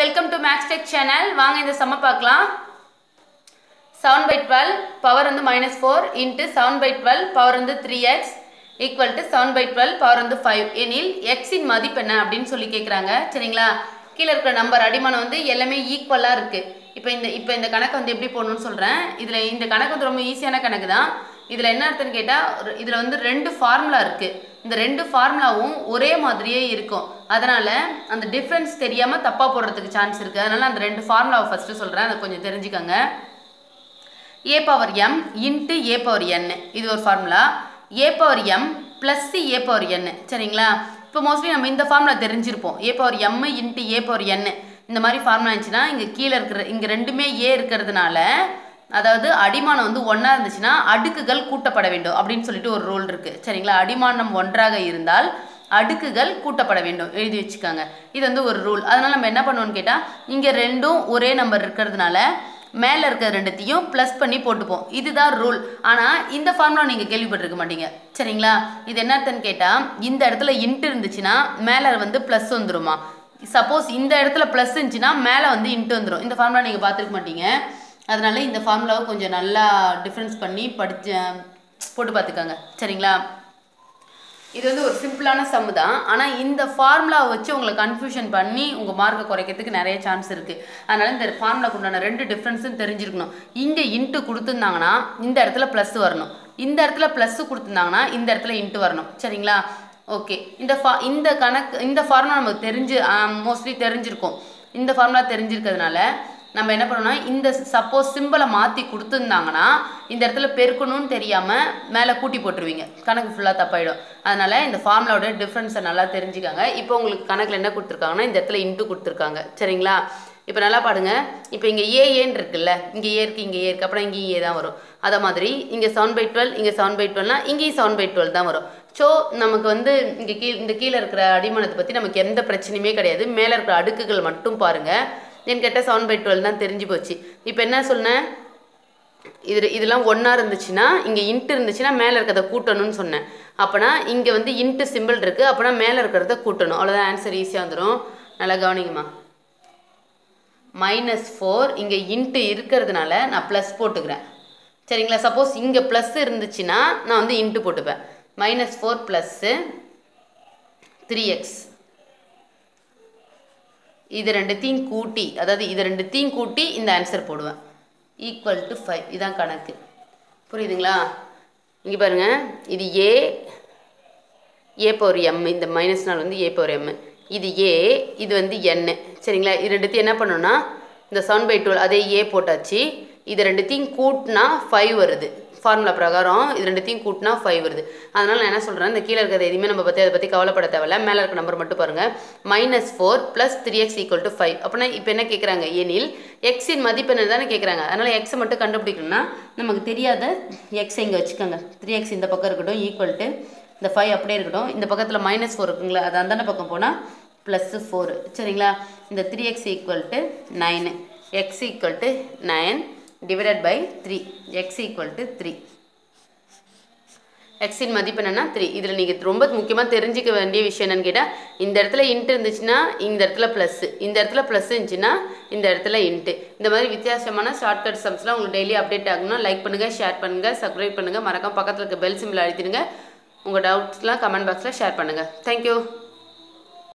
welcome to Max Tech channel வாங்க இந்த சம்ம பார்க்கலாம் செவன் பை டுவெல் பவர் வந்து minus four into seven by twelve power வந்து three X equal to seven by twelve power வந்து five எனில் எக்ஸின் மதிப்பு என்ன அப்படின்னு சொல்லி கேட்குறாங்க சரிங்களா கீழே இருக்கிற நம்பர் அடிமானம் வந்து எல்லாமே ஈக்குவலாக இருக்குது இப்போ இந்த இப்போ இந்த கணக்கு வந்து எப்படி போடணும்னு சொல்கிறேன் இதில் இந்த கணக்கு வந்து ரொம்ப ஈஸியான கணக்கு தான் இதில் என்ன அர்த்தம்னு கேட்டால் இதில் வந்து ரெண்டு ஃபார்முலா இருக்குது இந்த ரெண்டு ஃபார்முலாவும் ஒரே மாதிரியே இருக்கும் அதனால் அந்த டிஃப்ரென்ஸ் தெரியாமல் தப்பாக போடுறதுக்கு சான்ஸ் இருக்குது அதனால் அந்த ரெண்டு ஃபார்முலாவை ஃபஸ்ட்டு சொல்கிறேன் அதை கொஞ்சம் தெரிஞ்சுக்கோங்க A power M into A power N இது ஒரு formula A power M plus A power N சரிங்களா இப்போ மோஸ்ட்லி நம்ம இந்த ஃபார்முலா தெரிஞ்சிருப்போம் A power M into A power N இந்த மாதிரி ஃபார்முலா இருந்துச்சுன்னா இங்கே கீழே இருக்கிற இங்கே ரெண்டுமே ஏ இருக்கிறதுனால அதாவது அடிமானம் வந்து ஒன்றா இருந்துச்சுன்னா அடுக்குகள் கூட்டப்பட வேண்டும் அப்படின்னு சொல்லிட்டு ஒரு ரூல் இருக்குது சரிங்களா அடிமானம் ஒன்றாக இருந்தால் அடுக்குகள் கூட்டப்பட வேண்டும் எழுதி வச்சுக்கோங்க இது வந்து ஒரு ரூல் அதனால் நம்ம என்ன பண்ணுவோம்னு கேட்டால் இங்கே ரெண்டும் ஒரே நம்பர் இருக்கிறதுனால மேலே இருக்கிற ரெண்டுத்தையும் ப்ளஸ் பண்ணி போட்டுப்போம் இதுதான் ரூல் ஆனால் இந்த ஃபார்முலா நீங்கள் கேள்விப்பட்டிருக்க மாட்டீங்க சரிங்களா இது என்னத்தன்னு கேட்டால் இந்த இடத்துல இன்ட்டு இருந்துச்சுன்னா மேலே வந்து ப்ளஸ் வந்துருமா சப்போஸ் இந்த இடத்துல ப்ளஸ் இருந்துச்சுன்னா மேலே வந்து இன்ட்டு வந்துடும் இந்த ஃபார்முலா நீங்கள் பார்த்துருக்க மாட்டீங்க அதனால இந்த ஃபார்முலாவை கொஞ்சம் நல்லா டிஃப்ரென்ஸ் பண்ணி படிச்சு போட்டு பார்த்துக்கோங்க சரிங்களா இது வந்து ஒரு சிம்பிளான சம்மு தான் ஆனால் இந்த ஃபார்முலாவை வச்சு உங்களை கன்ஃபியூஷன் பண்ணி உங்கள் மார்க்கை குறைக்கிறதுக்கு நிறைய சான்ஸ் இருக்குது அதனால் இந்த ஃபார்முலாக்கு உண்டான ரெண்டு டிஃப்ரென்ஸும் தெரிஞ்சிருக்கணும் இங்கே இன்ட்டு கொடுத்துருந்தாங்கன்னா இந்த இடத்துல ப்ளஸ் வரணும் இந்த இடத்துல ப்ளஸ்ஸு கொடுத்துருந்தாங்கன்னா இந்த இடத்துல இன்ட்டு வரணும் சரிங்களா ஓகே இந்த ஃபா இந்த கணக்கு இந்த ஃபார்முலா நமக்கு தெரிஞ்சு மோஸ்ட்லி தெரிஞ்சிருக்கும் இந்த ஃபார்முலா தெரிஞ்சிருக்கிறதுனால நம்ம என்ன பண்ணோம்னா இந்த சப்போஸ் சிம்பிளை மாற்றி கொடுத்துருந்தாங்கன்னா இந்த இடத்துல பெருக்கணும்னு தெரியாமல் மேலே கூட்டி போட்டுருவீங்க கணக்கு ஃபுல்லாக தப்பாயிடும் அதனால் இந்த ஃபார்முலாவோட டிஃப்ரென்ஸை நல்லா தெரிஞ்சுக்கோங்க இப்போ உங்களுக்கு கணக்கில் என்ன கொடுத்துருக்காங்கன்னா இந்த இடத்துல இன்ட்டு கொடுத்துருக்காங்க சரிங்களா இப்போ நல்லா பாடுங்க இப்போ இங்கே ஏ ஏன்னு இருக்குல்ல இங்கே ஏ இருக்குது இங்கே ஏ இருக்குது அப்புறம் இங்கே ஏ தான் வரும் அதை மாதிரி இங்கே செவன் பை டுவெல் இங்கே செவன் பை டுவெல்னா இங்கேயும் செவன் பை டுவெல் தான் வரும் ஸோ நமக்கு வந்து இங்கே கீழ் இந்த கீழே இருக்கிற அடிமானத்தை பற்றி நமக்கு எந்த பிரச்சனையுமே கிடையாது மேலே இருக்கிற அடுக்குகள் மட்டும் பாருங்கள் என் கேட்டால் செவன் பை டுவெல் தான் தெரிஞ்சு போச்சு இப்போ என்ன சொன்னேன் இது இதெல்லாம் ஒன்றா இருந்துச்சுன்னா இங்கே இன்ட்டு இருந்துச்சுன்னா மேலே இருக்கிறத கூட்டணும்னு சொன்னேன் அப்போனா இங்கே வந்து இன்ட்டு சிம்பிள் இருக்குது அப்போனா மேலே இருக்கிறத கூட்டணும் அவ்வளோதான் ஆன்சர் ஈஸியாக வந்துடும் நல்லா கவனிங்கம்மா மைனஸ் ஃபோர் இங்கே இன்ட்டு இருக்கிறதுனால நான் ப்ளஸ் போட்டுக்கிறேன் சரிங்களா சப்போஸ் இங்கே ப்ளஸ் இருந்துச்சுன்னா நான் வந்து இன்ட்டு போட்டுப்பேன் minus four plus three X இது ரெண்டுத்தையும் கூட்டி அதாவது இது ரெண்டுத்தையும் கூட்டி இந்த ஆன்சர் போடுவேன் ஈக்குவல் டு ஃபைவ் இதான் கணக்கு புரியுதுங்களா இங்கே பாருங்கள் இது ஏ ஏ பவர் எம் இந்த மைனஸ் நாள் வந்து ஏ பவர் எம் இது ஏ இது வந்து என் சரிங்களா இது ரெண்டுத்தையும் என்ன பண்ணணும்னா இந்த செவன் பை டுவெல் அதே ஏ போட்டாச்சு இது ரெண்டுத்தையும் கூட்டினா ஃபைவ் வருது ஃபார்முலா பிரகாரம் இது ரெண்டுத்தையும் கூட்டினா ஃபைவ் வருது அதனால் நான் என்ன சொல்கிறேன் இந்த கீழே இருக்கிறத எதுவுமே நம்ம பற்றி அதை பற்றி கவலைப்பட தேவையில்ல மேலே இருக்க நம்பர் மட்டும் பாருங்கள் minus four plus three X equal to five அப்படின்னா இப்போ என்ன கேட்குறாங்க எனில் எக்ஸின் மதிப்பு என்ன தானே கேட்குறாங்க அதனால் எக்ஸை மட்டும் கண்டுபிடிக்கணும்னா நமக்கு தெரியாத எக்ஸ் இங்கே வச்சுக்கோங்க த்ரீ எக்ஸ் இந்த பக்கம் இருக்கட்டும் ஈக்குவல் டு இந்த ஃபைவ் அப்படியே இருக்கட்டும் இந்த பக்கத்தில் மைனஸ் ஃபோர் இருக்குங்களா அது அந்தாண்ட பக்கம் போனால் ப்ளஸ்ஸு ஃபோர் சரிங்களா இந்த three X equal to nine X equal to nine divided by three X equal to three எக்ஸின் மதிப்பு என்னென்னா த்ரீ இதில் நீங்கள் ரொம்ப முக்கியமாக தெரிஞ்சிக்க வேண்டிய விஷயம் என்னென்னு கேட்டால் இந்த இடத்துல இன்ட்டு இருந்துச்சுன்னா இந்த இடத்துல ப்ளஸ்ஸு இந்த இடத்துல ப்ளஸ் இருந்துச்சுன்னா இந்த இடத்துல இன்ட்டு இந்த மாதிரி வித்தியாசமான ஷார்ட்கட் சம்ஸ்லாம் உங்களுக்கு டெய்லி அப்டேட் ஆகணும்னா லைக் பண்ணுங்கள் ஷேர் பண்ணுங்கள் சப்ஸ்கிரைப் பண்ணுங்கள் மறக்காம பக்கத்தில் இருக்க பெல் சிம்பிள் அழுத்திடுங்க உங்கள் டவுட்ஸ்லாம் கமெண்ட் பாக்ஸில் ஷேர் பண்ணுங்கள் தேங்க்யூ